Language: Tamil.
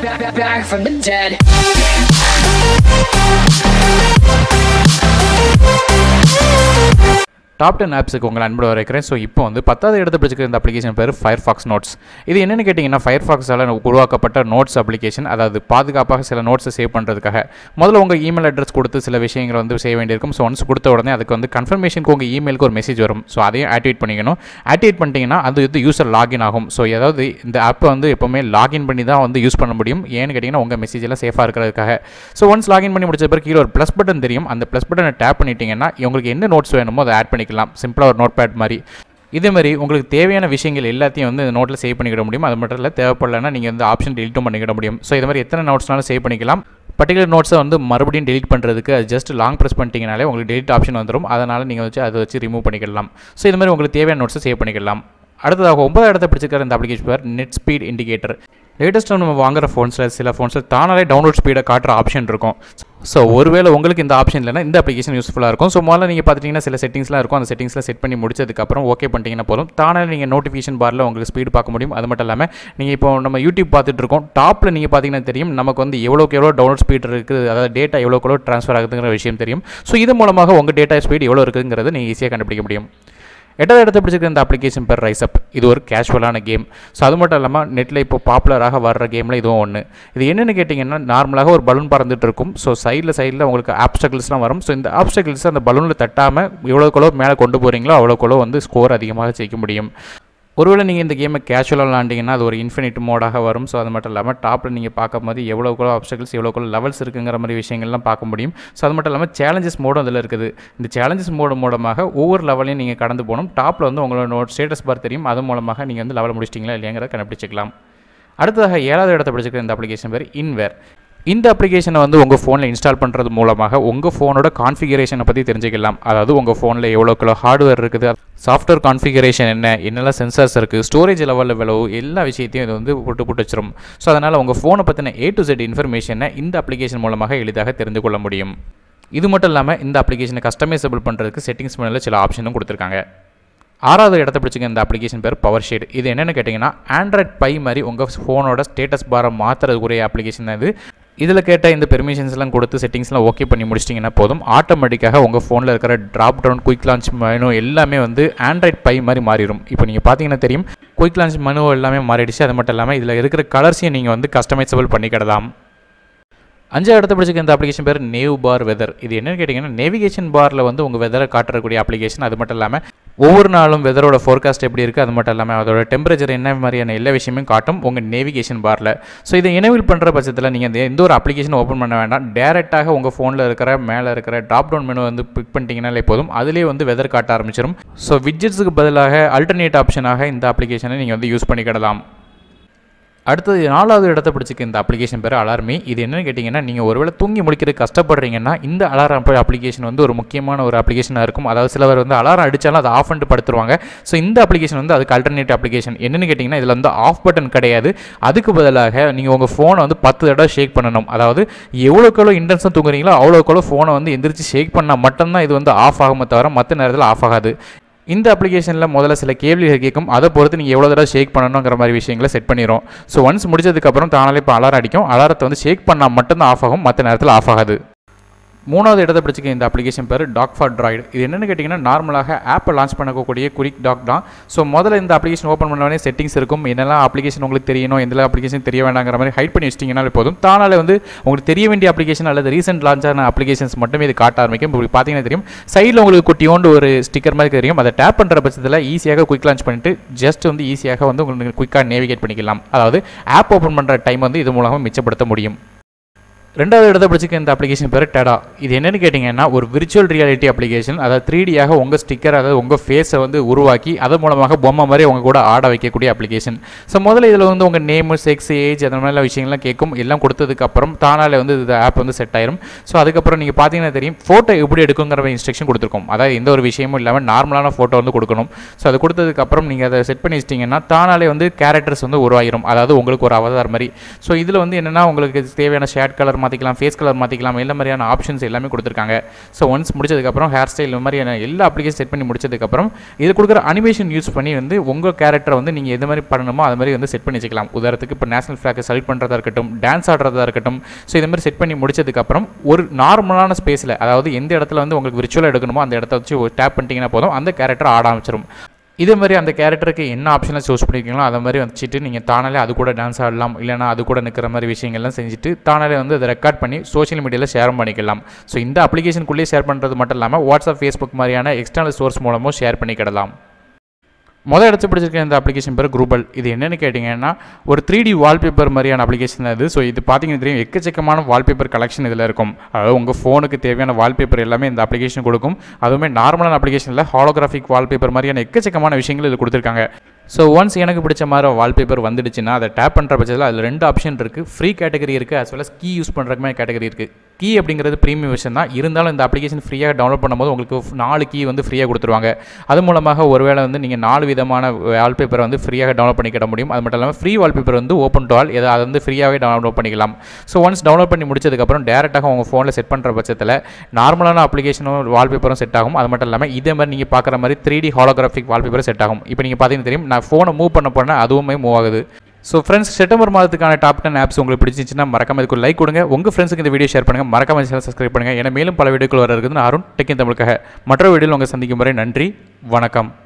back, back, back from the dead. Top ten ஆப்ஸுக்கு உங்களை அன்போடு வரைக்கிறேன் ஸோ இப்போ வந்து பத்தாவது இடத்த பிடிச்சிருக்க இந்த அப்ளிகேஷன் பேர் ஃபயர்ஃபாக்ஸ் நோட்ஸ் இது என்னென்னு கேட்டிங்கன்னா ஃபயர்ஃபாக்ஸால் உருவாக்கப்பட்ட நோட்ஸ் அப்ளிகேஷன் அதாவது பாதுகாப்பாக சில நோட்ஸை சேவ் பண்ணுறதுக்காக முதல்ல உங்கள் இமெயில் அட்ரஸ் கொடுத்து சில விஷயங்களை வந்து செய்ய வேண்டியிருக்கும் ஸோ ஒன்ஸ் கொடுத்த உடனே அதுக்கு வந்து கன்ஃபர்மேஷனுக்கு உங்கள் இமெயிலுக்கு ஒரு மெசேஜ் வரும் ஸோ அதையும் ஆக்டிவேட் பண்ணிக்கணும் ஆக்டிவேட் பண்ணிட்டீங்கன்னா அது வந்து யூசர் லாகின் ஆகும் ஸோ ஏதாவது இந்த ஆப்பை வந்து எப்போவுமே லாகின் பண்ணி தான் வந்து யூஸ் பண்ண முடியும் ஏன்னு கேட்டிங்கன்னா உங்கள் மெசேஜ் எல்லாம் சேஃபாக இருக்கிறதுக்காக ஸோ ஒன்ஸ் லாகின் பண்ணி முடிச்ச பிறகு கீழே ஒரு ப்ளஸ் பட்டன் தெரியும் அந்த ப்ளஸ் பட்டனை டேப் பண்ணிட்டீங்கன்னா உங்களுக்கு என்ன நோட்ஸ் வேணுமோ அதை ஆட் பண்ணிக்கலாம் சிம்பிளாக ஒரு நோட் பேட் மாதிரி இதே மாதிரி உங்களுக்கு தேவையான விஷயங்கள் எல்லாத்தையும் வந்து இந்த நோட்டில் சேவ் பண்ணிக்கிட முடியும் அது மட்டும் இல்லை தேவைப்படலைன்னா நீங்கள் வந்து ஆப்ஷன் டெலிட்டும் பண்ணிக்கிட முடியும் ஸோ இது மாதிரி எத்தனை நோட்ஸ்னாலும் சேவ் பண்ணிக்கலாம் பர்டிகுலர் நோட்ஸை வந்து மறுபடியும் டெலிட் பண்ணுறதுக்கு அது ஜஸ்ட் லாங் ப்ரெஸ் பண்ணிட்டீங்கனாலே உங்களுக்கு டெலிட் ஆப்ஷன் வந்துடும் அதனால் நீங்கள் வச்சு அதை வச்சு ரிமூவ் பண்ணிக்கலாம் ஸோ இது மாதிரி உங்களுக்கு தேவையான நோட்ஸை சேவ் பண்ணிக்கலாம் அடுத்ததாக ஒன்பதாவது இடத்த பிடிச்சிருக்கிற இந்த அப்ளிகேஷன் பேர் நெட் ஸ்பீட் இண்டிகேட்டர் லேட்டஸ்ட்டாக நம்ம வாங்குற ஃபோன்ஸில் சில ஃபோன்ஸில் தானாலே டவுன்லோட் ஸ்பீடை காட்டுற ஆப்ஷன் இருக்கும் ஸோ ஒருவேளை உங்களுக்கு இந்த ஆப்ஷன் இல்லைனா இந்த அப்ளிகேஷன் யூஸ்ஃபுல்லாக இருக்கும் ஸோ முதல்ல நீங்கள் பார்த்துட்டிங்கன்னா சில செட்டிங்ஸ்லாம் இருக்கும் அந்த செட்டிங்ஸில் செட் பண்ணி முடிச்சதுக்கப்புறம் ஓகே பண்ணிட்டீங்கன்னா போதும் தானாக நீங்கள் நோட்டிஃபிகேஷன் பாரில் உங்களுக்கு ஸ்பீடு பார்க்க முடியும் அது மட்டும் இல்லாமல் நீங்கள் இப்போ நம்ம யூடியூப் பார்த்துட்டு இருக்கோம் டாப்பில் நீங்கள் பார்த்தீங்கன்னா தெரியும் நமக்கு வந்து எவ்வளோக்கு எவ்வளோ டவுன்லோட் ஸ்பீட் இருக்குது அதாவது டேட்டா எவ்வளோக்கு எவ்வளோ ட்ரான்ஸ்ஃபர் ஆகுதுங்கிற விஷயம் தெரியும் ஸோ இது மூலமாக உங்கள் டேட்டா ஸ்பீட் எவ்வளோ இருக்குங்கிறத நீங்கள் ஈஸியாக கண்டுபிடிக்க முடியும் எட்டாவது இடத்த பிடிச்சிருக்க இந்த அப்ளிகேஷன் பேர் ரைஸ் அப் இது ஒரு கேஷுவலான கேம் ஸோ அது மட்டும் இல்லாமல் நெட்டில் இப்போ பாப்புலராக வர்ற கேமில் இதுவும் ஒன்று இது என்னென்னு கேட்டிங்கன்னா நார்மலாக ஒரு பலூன் பறந்துட்டு இருக்கும் ஸோ சைடில் சைடில் உங்களுக்கு ஆப்ஸ்டக்கிள்ஸ்லாம் வரும் ஸோ இந்த ஆப்ஸ்டக்கிள்ஸ் அந்த பலூனில் தட்டாமல் எவ்வளோக்குளோ மேலே கொண்டு போகிறீங்களோ அவ்வளோக்குளோ வந்து ஸ்கோர் அதிகமாக ஜெயிக்க முடியும் ஒருவேளை நீங்கள் இந்த கேமை கேஷுவலாக விளாண்டிங்கன்னா அது ஒரு இன்ஃபினிட் மோடாக வரும் ஸோ அது மட்டும் இல்லாமல் டாப்பில் நீங்கள் பார்க்கும்போது எவ்வளோக்குள்ள ஆப்ஸ்டக்கிள்ஸ் எவ்வளோக்குள்ள லெவல்ஸ் இருக்குங்கிற மாதிரி விஷயங்கள்லாம் பார்க்க முடியும் ஸோ அது மட்டும் இல்லாமல் சேலஞ்சஸ் மோடும் அதில் இருக்குது இந்த சேலஞ்சஸ் மோடு மூலமாக ஒவ்வொரு லெவலையும் நீங்கள் கடந்து போகணும் டாப்பில் வந்து உங்களோட நோட் ஸ்டேட்டஸ் பார் தெரியும் அது மூலமாக நீங்கள் வந்து லெவல் முடிச்சிட்டிங்களா இல்லையாங்கிறத கண்டுபிடிச்சிக்கலாம் அடுத்ததாக ஏழாவது இடத்த பிடிச்சிருக்கிற இந்த அப்ளிகேஷன் பேர் இன்வேர் இந்த அப்ளிகேஷனை வந்து உங்கள் ஃபோனில் இன்ஸ்டால் பண்ணுறது மூலமாக உங்கள் ஃபோனோட கான்ஃபிகரேஷனை பற்றி தெரிஞ்சுக்கலாம் அதாவது உங்கள் ஃபோனில் எவ்வளோ கிலோ ஹார்ட்வேர் இருக்குது சாஃப்ட்வேர் கான்ஃபிகரேஷன் என்ன என்னெல்லாம் சென்சார்ஸ் இருக்குது ஸ்டோரேஜ் லெவலில் எவ்வளவு எல்லா விஷயத்தையும் இது வந்து போட்டு போட்டு வச்சிரும் ஸோ அதனால் உங்கள் ஃபோனை பற்றின ஏ டு செட் இன்ஃபர்மேஷனை இந்த அப்ளிகேஷன் மூலமாக எளிதாக தெரிந்து கொள்ள முடியும் இது மட்டும் இல்லாமல் இந்த அப்ளிகேஷனை கஸ்டமைசபிள் பண்ணுறதுக்கு செட்டிங்ஸ் மேலே சில ஆப்ஷனும் கொடுத்துருக்காங்க ஆறாவது இடத்த பிடிச்சிங்க இந்த அப்ளிகேஷன் பேர் பவர் ஷேட் இது என்னென்னு கேட்டிங்கன்னா ஆண்ட்ராய்ட் பை மாதிரி உங்கள் ஃபோனோட ஸ்டேட்டஸ் பாரை மாற்றுறதுக்குரிய அப்ளிகேஷன் தான் இது இதில் கேட்ட இந்த பெர்மிஷன்ஸ்லாம் கொடுத்து செட்டிங்ஸ்லாம் ஓகே பண்ணி முடிச்சிட்டிங்கன்னா போதும் ஆட்டோமேட்டிக்காக உங்கள் ஃபோனில் இருக்கிற drop down quick launch menu எல்லாமே வந்து ஆண்ட்ராய்ட் பை மாதிரி மாறிடும் இப்போ நீங்கள் பார்த்தீங்கன்னா தெரியும் குயிக் லான்ச் மெனு எல்லாமே மாறிடுச்சு அது மட்டும் இல்லாமல் இதில் இருக்கிற கலர்ஸையும் நீங்கள் வந்து கஸ்டமைசபிள் பண்ணிக்கிடலாம் அஞ்சாவது இடத்த பிடிச்சிக்க இந்த அப்ளிகேஷன் பேர் நேவ் பார் வெதர் இது என்னன்னு கேட்டிங்கன்னா நேவிகேஷன் பாரில் வந்து உங்கள் வெதரை காட்டக்கூடிய அப்ளிகேஷன் அது மட்டும் இல்லாமல் ஒவ்வொரு நாளும் வெதரோட ஃபோர்காஸ்ட் எப்படி இருக்குது அது மட்டும் இல்லாமல் அதோட டெம்பரேச்சர் என்ன மாதிரியான எல்லா விஷயமும் காட்டும் உங்கள் நேவிகேஷன் பாரில் ஸோ இதை எனேபிள் பண்ணுற பட்சத்தில் நீங்கள் இந்த எந்த ஒரு அப்ளிகேஷன் ஓப்பன் பண்ண வேண்டாம் டேரெக்டாக உங்கள் ஃபோனில் இருக்கிற மேலே இருக்கிற ட்ராப் டவுன் மெனு வந்து பிக் பண்ணிட்டீங்கனாலே போதும் அதிலே வந்து வெதர் காட்ட ஆரம்பிச்சிடும் ஸோ விட்ஜெட்ஸுக்கு பதிலாக அல்டர்னேட் ஆப்ஷனாக இந்த அப்ளிகேஷனை நீங்கள் வந்து யூஸ் பண்ணிக்கிடலாம் அடுத்தது நாலாவது இடத்த பிடிச்சிக்க இந்த அப்ளிகேஷன் பேர் அலார்மி இது என்னன்னு கேட்டிங்கன்னா நீங்கள் ஒருவேளை தூங்கி முடிக்கிறது கஷ்டப்படுறீங்கன்னா இந்த அலாரம் அப்ளிகேஷன் வந்து ஒரு முக்கியமான ஒரு அப்ளிகேஷனாக இருக்கும் அதாவது சிலவர் வந்து அலாரம் அடித்தாலும் அதை ஆஃப் பண்ணிட்டு படுத்துருவாங்க ஸோ இந்த அப்ளிகேஷன் வந்து அதுக்கு அல்டர்னேட் அப்ளிகேஷன் என்னென்னு கேட்டிங்கன்னா இதில் வந்து ஆஃப் பட்டன் கிடையாது அதுக்கு பதிலாக நீங்கள் உங்கள் ஃபோனை வந்து பத்து தடவை ஷேக் பண்ணணும் அதாவது எவ்வளோக்கு எவ்வளோ இன்டென்ஸாக தூங்குறீங்களோ அவ்வளோக்கு எவ்வளோ ஃபோனை வந்து எந்திரிச்சு ஷேக் பண்ணால் மட்டும்தான் இது வந்து ஆஃப் ஆகுமே தவிர மற்ற நேரத்தில் ஆஃப் ஆகாது இந்த அப்ளிகேஷனில் முதல்ல சில கேள்விகள் கேட்கும் அதை பொறுத்து நீங்கள் எவ்வளோ தடவை ஷேக் பண்ணணுங்கிற மாதிரி விஷயங்களை செட் பண்ணிடும் ஸோ ஒன்ஸ் முடிச்சதுக்கப்புறம் தானாலே இப்போ அலாரம் அடிக்கும் அலாரத்தை வந்து ஷேக் பண்ணால் மட்டும்தான் ஆஃப் ஆகும் மற்ற நேரத்தில் ஆஃப் ஆகாது மூணாவது இடத்த பிடிச்சிக்க இந்த அப்ளிகேஷன் பேர் டாக் ஃபார் ட்ராய்டு இது என்னென்னு கேட்டிங்கன்னா நார்மலாக ஆப்பை லான்ச் பண்ணக்கூடிய குயிக் டாக் தான் ஸோ முதல்ல இந்த அப்ளிகேஷன் ஓப்பன் பண்ணவொடனே செட்டிங்ஸ் இருக்கும் என்னெல்லாம் அப்ளிகேஷன் உங்களுக்கு தெரியணும் எந்த அப்ளிகேஷன் தெரிய வேண்டாங்கிற மாதிரி ஹைட் பண்ணி வச்சிட்டிங்கனாலே போதும் தானாலே வந்து உங்களுக்கு தெரிய வேண்டிய அப்ளிகேஷன் அல்லது ரீசெண்ட் லான்ச் ஆன அப்ளிகேஷன்ஸ் மட்டுமே இது காட்ட ஆரம்பிக்கும் இப்படி பார்த்தீங்கன்னா தெரியும் சைடில் உங்களுக்கு குட்டியோண்டு ஒரு ஸ்டிக்கர் மாதிரி தெரியும் அதை டேப் பண்ணுற பட்சத்தில் ஈஸியாக குயிக் லான்ச் பண்ணிட்டு ஜஸ்ட் வந்து ஈஸியாக வந்து உங்களுக்கு குயிக்காக நேவிகேட் பண்ணிக்கலாம் அதாவது ஆப் ஓப்பன் பண்ணுற டைம் வந்து இது மூலமாக மிச்சப்படுத்த முடியும் ரெண்டாவது இடத்த பிடிச்சிக்க இந்த அப்ளிகேஷன் பேர் டெடா இது என்னென்னு கேட்டிங்கன்னா ஒரு விர்ச்சுவல் ரியாலிட்டி அப்ளிகேஷன் அதாவது த்ரீ டியாக உங்கள் ஸ்டிக்கர் அதாவது உங்கள் ஃபேஸை வந்து உருவாக்கி அது மூலமாக பொம்மை மாதிரி உங்கள் கூட ஆட வைக்கக்கூடிய அப்ளிகேஷன் ஸோ முதல்ல இதில் வந்து உங்கள் நேமு செக்ஸ் ஏஜ் அந்த மாதிரிலாம் விஷயங்கள்லாம் கேட்கும் எல்லாம் கொடுத்ததுக்கப்புறம் தானாலே வந்து இந்த ஆப் வந்து செட் ஆயிரும் ஸோ அதுக்கப்புறம் நீங்கள் பார்த்தீங்கன்னா தெரியும் ஃபோட்டோ எப்படி எடுக்குங்கிற இன்ஸ்ட்ரக்ஷன் கொடுத்துருக்கோம் அதாவது எந்த ஒரு விஷயமும் இல்லாமல் நார்மலான ஃபோட்டோ வந்து கொடுக்கணும் ஸோ அது கொடுத்ததுக்கப்புறம் நீங்கள் அதை செட் பண்ணி வச்சிட்டிங்கன்னா தானாலே வந்து கேரக்டர்ஸ் வந்து உருவாகிரும் அதாவது உங்களுக்கு ஒரு அவதார் மாதிரி ஸோ இதில் வந்து என்னென்னா உங்களுக்கு தேவையான ஷேட் கலர் மாற்றிக்கலாம் ஃபேஸ் கலர் மாற்றிக்கலாம் எல்லா மாதிரியான ஆப்ஷன்ஸ் எல்லாமே கொடுத்துருக்காங்க ஸோ ஒன்ஸ் முடிச்சதுக்கப்புறம் ஹேர் ஸ்டைல் இந்த மாதிரியான எல்லா அப்ளிகேஷன் செட் பண்ணி முடிச்சதுக்கப்புறம் இது கொடுக்குற அனிமேஷன் யூஸ் பண்ணி வந்து உங்கள் கேரக்டரை வந்து நீங்கள் எது மாதிரி பண்ணணுமோ அது மாதிரி வந்து செட் பண்ணி வச்சுக்கலாம் உதாரணத்துக்கு இப்போ நேஷனல் ஃப்ளாக்கை செலக்ட் பண்ணுறதா இருக்கட்டும் டான்ஸ் ஆடுறதா இருக்கட்டும் ஸோ இது மாதிரி செட் பண்ணி முடிச்சதுக்கப்புறம் ஒரு நார்மலான ஸ்பேஸில் அதாவது எந்த இடத்துல வந்து உங்களுக்கு விர்ச்சுவலாக எடுக்கணுமோ அந்த இடத்த வச்சு டேப் பண்ணிட்டீங்கன்னா போதும் அந்த கேரக்டர் ஆட ஆரம்பிச்சிடும் இதே மாதிரி அந்த கேரக்டருக்கு என்ன ஆப்ஷனை சூஸ் பண்ணியிருக்கீங்களோ அதை மாதிரி வச்சுட்டு நீங்கள் தானாலே அது கூட டான்ஸ் ஆடலாம் இல்லைனா அது கூட நிற்கிற மாதிரி விஷயங்கள்லாம் செஞ்சுட்டு தானாலே வந்து அதை ரெக்கார்ட் பண்ணி சோஷியல் மீடியாவில் ஷேரும் பண்ணிக்கலாம் ஸோ இந்த அப்ளிகேஷனுக்குள்ளேயே ஷேர் பண்ணுறது மட்டும் இல்லாமல் வாட்ஸ்அப் ஃபேஸ்புக் மாதிரியான எக்ஸ்டர்னல் சோர்ஸ் மூலமும் ஷேர் பண்ணிக்கிடலாம் முதல் எடுத்து பிடிச்சிருக்க இந்த அப்ளிகேஷன் பேர் குரூபல் இது என்னென்னு கேட்டிங்கன்னா ஒரு த்ரீ டி வால்பேப்பர் மாதிரியான அப்ளிகேஷன் அது ஸோ இது பார்த்தீங்கன்னா தெரியும் எக்கச்சக்கமான வால்பேப்பர் கலெக்ஷன் இதில் இருக்கும் அதாவது உங்கள் ஃபோனுக்கு தேவையான வால்பேப்பர் எல்லாமே இந்த அப்ளிகேஷன் கொடுக்கும் அதுவுமே நார்மலான அப்ளிகேஷனில் ஹாலோகிராஃபிக் வால்பேப்பர் மாதிரியான எக்கச்சக்கமான விஷயங்கள் இதில் கொடுத்துருக்காங்க ஸோ ஒன்ஸ் எனக்கு பிடிச்ச மாதிரி வால்பேப்பர் வந்துடுச்சுன்னா அதை டேப் பண்ணுற பட்சத்தில் அதில் ரெண்டு ஆப்ஷன் இருக்குது ஃப்ரீ கேட்டகரி இருக்குது as well as key use பண்ணுறதுக்குமே கேட்டகரி இருக்குது கீ அப்படிங்கிறது ப்ரீமியம் விஷயம் தான் இருந்தாலும் இந்த அப்ளிகேஷன் ஃப்ரீயாக டவுன்லோட் பண்ணும்போது உங்களுக்கு நாலு கீ வந்து ஃப்ரீயாக கொடுத்துருவாங்க அது மூலமாக ஒருவேளை வந்து நீங்கள் நாலு விதமான வால்பேப்பரை வந்து ஃப்ரீயாக டவுன்லோட் பண்ணிக்கிட முடியும் அது மட்டும் இல்லாமல் ஃப்ரீ வால்பேப்பர் வந்து ஓப்பன் டு ஆல் எதை அதை வந்து ஃப்ரீயாகவே டவுன்லோட் பண்ணிக்கலாம் ஸோ ஒன்ஸ் டவுன்லோட் பண்ணி முடிச்சதுக்கப்புறம் டேரெக்டாக உங்கள் ஃபோனில் செட் பண்ணுற பட்சத்தில் நார்மலான அப்ளிகேஷனும் வால்பேப்பரும் செட் ஆகும் அது மட்டும் இல்லாமல் இதே மாதிரி நீங்கள் பார்க்குற மாதிரி three D holographic wallpaper set ஆகும் இப்போ நீங்கள் பார்த்தீங்கன்னா தெரியும் நான் ஃபோனை மூவ் பண்ண போனால் அதுவுமே மூவ் ஆகுது ஸோ ஃப்ரெண்ட்ஸ் செப்டம்பர் மாதத்துக்கான டாப் டென் ஆப்ஸ் உங்களுக்கு பிடிச்சிச்சுன்னா மறக்காம இதுக்கு லைக் கொடுங்க உங்கள் ஃப்ரெண்ட்ஸுக்கு இந்த வீடியோ ஷேர் பண்ணுங்கள் மறக்காம சேனல் சப்ஸ்கிரைப் பண்ணுங்கள் ஏன்னா மேலும் பல வீடியோக்கள் வர இருக்குது அருண் டெக்கின் தமிழுக்காக மற்ற வீடியோவில் உங்கள் சந்திக்கும் வரை நன்றி வணக்கம்